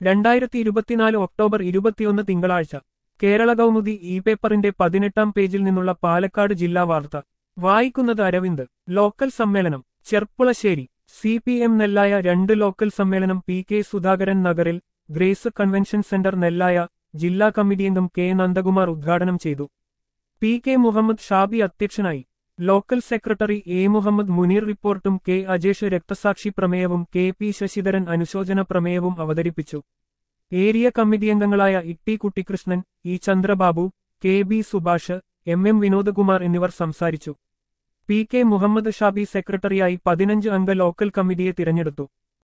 രണ്ടായിരത്തി ഇരുപത്തിനാല് ഒക്ടോബർ ഇരുപത്തിയൊന്ന് തിങ്കളാഴ്ച കേരള കൗമുദി ഇ പേപ്പറിന്റെ പതിനെട്ടാം പേജിൽ നിന്നുള്ള പാലക്കാട് ജില്ലാ വാർത്ത വായിക്കുന്നത് അരവിന്ദ് ലോക്കൽ സമ്മേളനം Cherpulassery C P M Nellaya രണ്ട് ലോക്കൽ സമ്മേളനം പി കെ സുധാകരൻ നഗറിൽ ഗ്രേസ് കൺവെൻഷൻ സെന്റർ നെല്ലായ ജില്ലാ കമ്മിറ്റി അംഗം കെ നന്ദകുമാർ ഉദ്ഘാടനം ചെയ്തു പി കെ മുഹമ്മദ് ഷാബി അധ്യക്ഷനായി local secretary A Muhammad Muneer റിപ്പോർട്ടും കെ അജേഷ് രക്തസാക്ഷി പ്രമേയവും കെ പി ശശിധരൻ അനുശോചന പ്രമേയവും അവതരിപ്പിച്ചു ഏരിയ കമ്മിറ്റി അംഗങ്ങളായ Itty Kuttikrishnan E Chandrababu K B Subhash M M Vinodakumar എന്നിവർ സംസാരിച്ചു പി കെ മുഹമ്മദ് ഷാബി സെക്രട്ടറിയായി പതിനഞ്ച് അംഗ ലോക്കൽ കമ്മിറ്റിയെ തിരഞ്ഞെടുത്തു